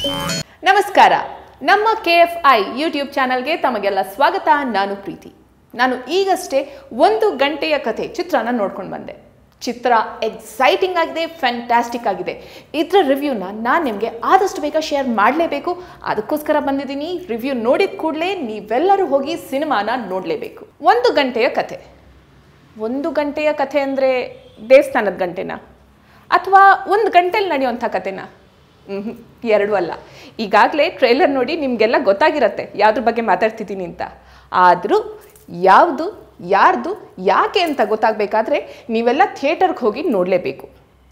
ನಮಸ್ಕಾರ ನಮ್ಮ K F I YouTube ಚಾನಲ್ಗೆ ತಮಗೆಲ್ಲ ಸ್ವಾಗತ ನಾನು ಪ್ರೀತಿ ನಾನು ಈಗಷ್ಟೇ ಒಂದು ಗಂಟೆಯ ಕಥೆ ಚಿತ್ರನ ನೋಡ್ಕೊಂಡು ಬಂದೆ ಚಿತ್ರ ಎಕ್ಸೈಟಿಂಗ್ ಆಗಿದೆ ಫ್ಯಾಂಟಾಸ್ಟಿಕ್ ಆಗಿದೆ ಇದರ ರಿವ್ಯೂನ ನಾನು ನಿಮಗೆ ಆದಷ್ಟು ಬೇಗ ಶೇರ್ ಮಾಡಲೇಬೇಕು ಅದಕ್ಕೋಸ್ಕರ ಬಂದಿದ್ದೀನಿ ರಿವ್ಯೂ ನೋಡಿದ ಕೂಡಲೇ ನೀವೆಲ್ಲರೂ ಹೋಗಿ ಸಿನಿಮಾನ ನೋಡಲೇಬೇಕು ಒಂದು ಗಂಟೆಯ ಕಥೆ ಒಂದು ಗಂಟೆಯ ಕಥೆ ಅಂದರೆ ದೇವಸ್ಥಾನದ ಗಂಟೆನಾ ಅಥವಾ ಒಂದು ಗಂಟೆಲಿ ನಡೆಯುವಂಥ ಕಥೆನಾ ಹ್ಮ್ ಎರಡೂ ಅಲ್ಲ ಈಗಾಗಲೇ ಟ್ರೈಲರ್ ನೋಡಿ ನಿಮಗೆಲ್ಲ ಗೊತ್ತಾಗಿರತ್ತೆ ಯಾವ್ದ್ರ ಬಗ್ಗೆ ಮಾತಾಡ್ತಿದ್ದೀನಿ ಅಂತ ಆದರೂ ಯಾವುದು ಯಾರ್ದು ಯಾಕೆ ಅಂತ ಗೊತ್ತಾಗಬೇಕಾದ್ರೆ ನೀವೆಲ್ಲ ಥಿಯೇಟರ್ಗೆ ಹೋಗಿ ನೋಡಲೇಬೇಕು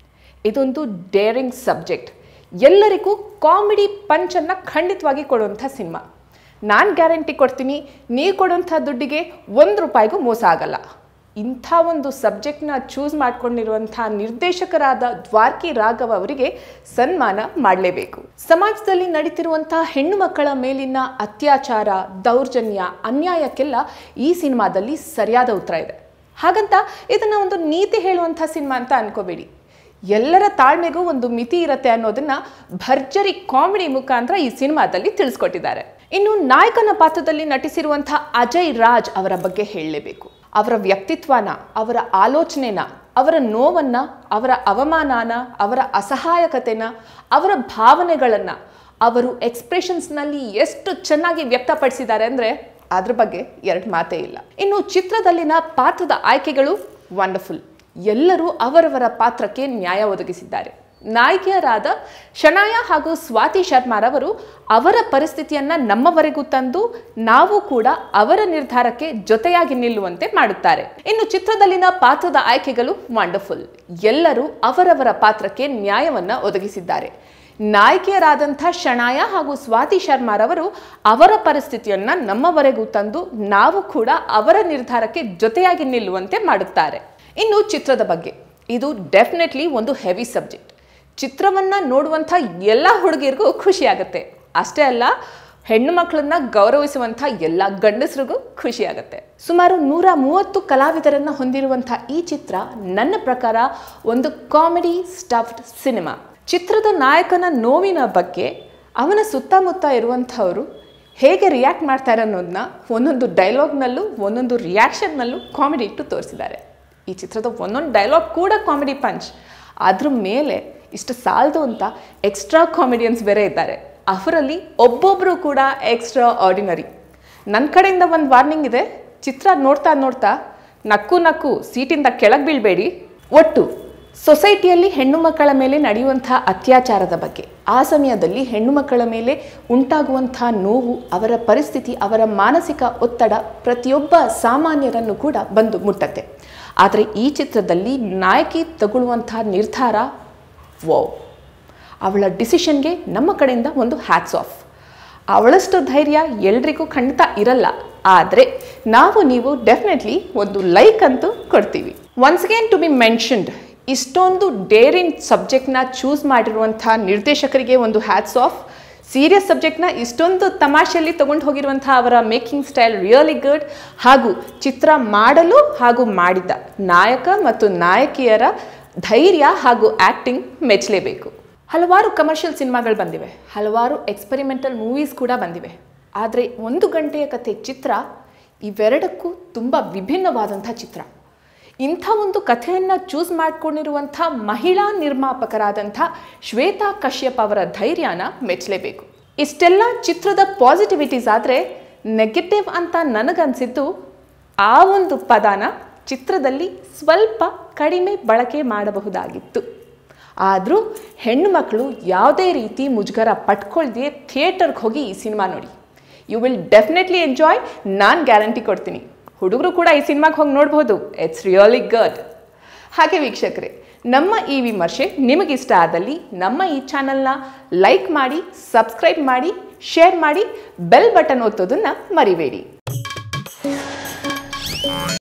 ಇದೊಂದು ಡೇರಿಂಗ್ ಸಬ್ಜೆಕ್ಟ್ ಎಲ್ಲರಿಗೂ ಕಾಮಿಡಿ ಪಂಚನ್ನು ಖಂಡಿತವಾಗಿ ಕೊಡುವಂಥ ಸಿನಿಮಾ ನಾನು ಗ್ಯಾರಂಟಿ ಕೊಡ್ತೀನಿ ನೀವು ಕೊಡುವಂಥ ದುಡ್ಡಿಗೆ ಒಂದು ರೂಪಾಯಿಗೂ ಮೋಸ ಆಗಲ್ಲ ಇಂಥ ಒಂದು ಸಬ್ಜೆಕ್ಟ್ನ ಚೂಸ್ ಮಾಡ್ಕೊಂಡಿರುವಂಥ ನಿರ್ದೇಶಕರಾದ ದ್ವಾರ್ಕಿ ರಾಘವ್ ಅವರಿಗೆ ಸನ್ಮಾನ ಮಾಡಲೇಬೇಕು ಸಮಾಜದಲ್ಲಿ ನಡೀತಿರುವಂಥ ಹೆಣ್ಣು ಮಕ್ಕಳ ಮೇಲಿನ ಅತ್ಯಾಚಾರ ದೌರ್ಜನ್ಯ ಅನ್ಯಾಯಕ್ಕೆಲ್ಲ ಈ ಸಿನಿಮಾದಲ್ಲಿ ಸರಿಯಾದ ಉತ್ತರ ಇದೆ ಹಾಗಂತ ಇದನ್ನು ಒಂದು ನೀತಿ ಹೇಳುವಂಥ ಸಿನಿಮಾ ಅಂತ ಅನ್ಕೋಬೇಡಿ ಎಲ್ಲರ ತಾಳ್ಮೆಗೂ ಒಂದು ಮಿತಿ ಇರುತ್ತೆ ಅನ್ನೋದನ್ನ ಭರ್ಜರಿ ಕಾಮಿಡಿ ಮುಖಾಂತರ ಈ ಸಿನಿಮಾದಲ್ಲಿ ತಿಳಿಸ್ಕೊಟ್ಟಿದ್ದಾರೆ ಇನ್ನು ನಾಯಕನ ಪಾತ್ರದಲ್ಲಿ ನಟಿಸಿರುವಂಥ ಅಜಯ್ ರಾಜ್ ಅವರ ಬಗ್ಗೆ ಹೇಳಲೇಬೇಕು ಅವರ ವ್ಯಕ್ತಿತ್ವನ ಅವರ ಆಲೋಚನೆನ ಅವರ ನೋವನ್ನ ಅವರ ಅವಮಾನನ ಅವರ ಅಸಹಾಯಕತೆನ ಅವರ ಭಾವನೆಗಳನ್ನು ಅವರು ಎಕ್ಸ್ಪ್ರೆಷನ್ಸ್ನಲ್ಲಿ ಎಷ್ಟು ಚೆನ್ನಾಗಿ ವ್ಯಕ್ತಪಡಿಸಿದ್ದಾರೆ ಅಂದರೆ ಅದ್ರ ಬಗ್ಗೆ ಎರಡು ಮಾತೇ ಇಲ್ಲ ಇನ್ನು ಚಿತ್ರದಲ್ಲಿನ ಪಾತ್ರದ ಆಯ್ಕೆಗಳು ವಂಡರ್ಫುಲ್ ಎಲ್ಲರೂ ಅವರವರ ಪಾತ್ರಕ್ಕೆ ನ್ಯಾಯ ಒದಗಿಸಿದ್ದಾರೆ ನಾಯಕಿಯರಾದ ಶನಾಯ ಹಾಗೂ ಸ್ವಾತಿ ಶರ್ಮಾರವರು ಅವರ ಪರಿಸ್ಥಿತಿಯನ್ನ ನಮ್ಮವರೆಗೂ ತಂದು ನಾವು ಕೂಡ ಅವರ ನಿರ್ಧಾರಕ್ಕೆ ಜೊತೆಯಾಗಿ ನಿಲ್ಲುವಂತೆ ಮಾಡುತ್ತಾರೆ ಇನ್ನು ಚಿತ್ರದಲ್ಲಿನ ಪಾತ್ರದ ಆಯ್ಕೆಗಳು ವಂಡರ್ಫುಲ್ ಎಲ್ಲರೂ ಅವರವರ ಪಾತ್ರಕ್ಕೆ ನ್ಯಾಯವನ್ನ ಒದಗಿಸಿದ್ದಾರೆ ನಾಯಕಿಯರಾದಂಥ ಶನಾಯ ಹಾಗೂ ಸ್ವಾತಿ ಶರ್ಮಾರವರು ಅವರ ಪರಿಸ್ಥಿತಿಯನ್ನ ನಮ್ಮವರೆಗೂ ತಂದು ನಾವು ಕೂಡ ಅವರ ನಿರ್ಧಾರಕ್ಕೆ ಜೊತೆಯಾಗಿ ನಿಲ್ಲುವಂತೆ ಮಾಡುತ್ತಾರೆ ಇನ್ನು ಚಿತ್ರದ ಬಗ್ಗೆ ಇದು ಡೆಫಿನೆಟ್ಲಿ ಒಂದು ಹೆವಿ ಸಬ್ಜೆಕ್ಟ್ ಚಿತ್ರವನ್ನ ನೋಡುವಂಥ ಎಲ್ಲ ಹುಡುಗಿರಿಗೂ ಖುಷಿ ಆಗುತ್ತೆ ಅಷ್ಟೇ ಅಲ್ಲ ಹೆಣ್ಣು ಮಕ್ಕಳನ್ನ ಗೌರವಿಸುವಂಥ ಎಲ್ಲ ಗಂಡಸರಿಗೂ ಖುಷಿ ಆಗುತ್ತೆ ಸುಮಾರು ನೂರ ಮೂವತ್ತು ಕಲಾವಿದರನ್ನ ಹೊಂದಿರುವಂಥ ಈ ಚಿತ್ರ ನನ್ನ ಪ್ರಕಾರ ಒಂದು ಕಾಮಿಡಿ ಸ್ಟಫ್ಡ್ ಸಿನಿಮಾ ಚಿತ್ರದ ನಾಯಕನ ನೋವಿನ ಬಗ್ಗೆ ಅವನ ಸುತ್ತಮುತ್ತ ಇರುವಂಥವರು ಹೇಗೆ ರಿಯಾಕ್ಟ್ ಮಾಡ್ತಾರೆ ಅನ್ನೋದನ್ನ ಒಂದೊಂದು ಡೈಲಾಗ್ನಲ್ಲೂ ಒಂದೊಂದು ರಿಯಾಕ್ಷನ್ನಲ್ಲೂ ಕಾಮಿಡಿ ಇಟ್ಟು ತೋರಿಸಿದ್ದಾರೆ ಈ ಚಿತ್ರದ ಒಂದೊಂದು ಡೈಲಾಗ್ ಕೂಡ ಕಾಮಿಡಿ ಪಂಚ್ ಅದ್ರ ಮೇಲೆ ಇಷ್ಟು ಸಾಲದು ಅಂತ ಎಕ್ಸ್ಟ್ರಾ ಕಾಮಿಡಿಯನ್ಸ್ ಬೇರೆ ಇದ್ದಾರೆ ಅವರಲ್ಲಿ ಒಬ್ಬೊಬ್ಬರು ಕೂಡ ಎಕ್ಸ್ಟ್ರಾ ಆರ್ಡಿನರಿ ನನ್ನ ಕಡೆಯಿಂದ ಒಂದು ವಾರ್ನಿಂಗ್ ಇದೆ ಚಿತ್ರ ನೋಡ್ತಾ ನೋಡ್ತಾ ನಕ್ಕು ನಕ್ಕು ಸೀಟಿಂದ ಕೆಳಗೆ ಬೀಳಬೇಡಿ ಒಟ್ಟು ಸೊಸೈಟಿಯಲ್ಲಿ ಹೆಣ್ಣು ಮಕ್ಕಳ ಮೇಲೆ ನಡೆಯುವಂಥ ಅತ್ಯಾಚಾರದ ಬಗ್ಗೆ ಆ ಸಮಯದಲ್ಲಿ ಹೆಣ್ಣು ಮಕ್ಕಳ ಮೇಲೆ ಉಂಟಾಗುವಂಥ ನೋವು ಅವರ ಪರಿಸ್ಥಿತಿ ಅವರ ಮಾನಸಿಕ ಒತ್ತಡ ಪ್ರತಿಯೊಬ್ಬ ಸಾಮಾನ್ಯರನ್ನು ಕೂಡ ಬಂದು ಮುಟ್ಟತ್ತೆ ಆದರೆ ಈ ಚಿತ್ರದಲ್ಲಿ ನಾಯಕಿ ತಗೊಳ್ಳುವಂಥ ನಿರ್ಧಾರ ವೋ ಅವಳ ಡಿಸಿಷನ್ಗೆ ನಮ್ಮ ಕಡೆಯಿಂದ ಒಂದು ಹ್ಯಾಟ್ಸ್ ಆಫ್ ಅವಳಷ್ಟು ಧೈರ್ಯ ಎಲ್ರಿಗೂ ಖಂಡಿತ ಇರಲ್ಲ ಆದರೆ ನಾವು ನೀವು ಡೆಫಿನೆಟ್ಲಿ ಒಂದು ಲೈಕ್ ಅಂತೂ ಕೊಡ್ತೀವಿ once again to be mentioned ಇಷ್ಟೊಂದು ಡೇರಿಂಗ್ ಸಬ್ಜೆಕ್ಟ್ನ ಚೂಸ್ ಮಾಡಿರುವಂಥ ನಿರ್ದೇಶಕರಿಗೆ ಒಂದು ಹ್ಯಾಟ್ಸ್ ಆಫ್ ಸೀರಿಯಸ್ ಸಬ್ಜೆಕ್ಟ್ನ ಇಷ್ಟೊಂದು ತಮಾಷೆಯಲ್ಲಿ ತಗೊಂಡು ಹೋಗಿರುವಂಥ ಅವರ ಮೇಕಿಂಗ್ ಸ್ಟೈಲ್ ರಿಯಲಿ ಗುಡ್ ಹಾಗೂ ಚಿತ್ರ ಮಾಡಲು ಹಾಗೂ ಮಾಡಿದ್ದ ನಾಯಕ ಮತ್ತು ನಾಯಕಿಯರ ಧೈರ್ಯ ಹಾಗೂ ಆ್ಯಕ್ಟಿಂಗ್ ಮೆಚ್ಚಲೇಬೇಕು ಹಲವಾರು ಕಮರ್ಷಿಯಲ್ ಸಿನಿಮಾಗಳು ಬಂದಿವೆ ಹಲವಾರು ಎಕ್ಸ್ಪೆರಿಮೆಂಟಲ್ ಮೂವೀಸ್ ಕೂಡ ಬಂದಿವೆ ಆದರೆ ಒಂದು ಗಂಟೆಯ ಕಥೆ ಚಿತ್ರ ಇವೆರಡಕ್ಕೂ ತುಂಬ ವಿಭಿನ್ನವಾದಂಥ ಚಿತ್ರ ಇಂಥ ಒಂದು ಕಥೆಯನ್ನು ಚೂಸ್ ಮಾಡ್ಕೊಂಡಿರುವಂಥ ಮಹಿಳಾ ನಿರ್ಮಾಪಕರಾದಂಥ ಶ್ವೇತಾ ಕಶ್ಯಪ್ ಅವರ ಧೈರ್ಯನ ಮೆಚ್ಚಲೇಬೇಕು ಇಷ್ಟೆಲ್ಲ ಚಿತ್ರದ ಪಾಸಿಟಿವಿಟೀಸ್ ಆದರೆ ನೆಗೆಟಿವ್ ಅಂತ ನನಗನ್ಸಿದ್ದು ಆ ಒಂದು ಪದನ ಚಿತ್ರದಲ್ಲಿ ಸ್ವಲ್ಪ ಕಡಿಮೆ ಬಳಕೆ ಮಾಡಬಹುದಾಗಿತ್ತು ಆದರೂ ಹೆಣ್ಣು ಮಕ್ಕಳು ಯಾವುದೇ ರೀತಿ ಮುಜುಗರ ಪಟ್ಕೊಳ್ದೆ ಥಿಯೇಟರ್ಗೆ ಹೋಗಿ ಈ ಸಿನಿಮಾ ನೋಡಿ ಯು ವಿಲ್ ಡೆಫಿನೆಟ್ಲಿ ಎಂಜಾಯ್ ನಾನು ಗ್ಯಾರಂಟಿ ಕೊಡ್ತೀನಿ ಹುಡುಗರು ಕೂಡ ಈ ಸಿನಿಮಾಗೆ ಹೋಗಿ ನೋಡ್ಬೋದು ಇಟ್ಸ್ ರಿಯಲಿ ಗುಡ್ ಹಾಗೆ ವೀಕ್ಷಕರೇ ನಮ್ಮ ಈ ವಿಮರ್ಶೆ ನಿಮಗಿಷ್ಟ ಆದಲ್ಲಿ ನಮ್ಮ ಈ ಚಾನಲ್ನ ಲೈಕ್ ಮಾಡಿ ಸಬ್ಸ್ಕ್ರೈಬ್ ಮಾಡಿ ಶೇರ್ ಮಾಡಿ ಬೆಲ್ ಬಟನ್ ಒತ್ತೋದನ್ನು ಮರಿಬೇಡಿ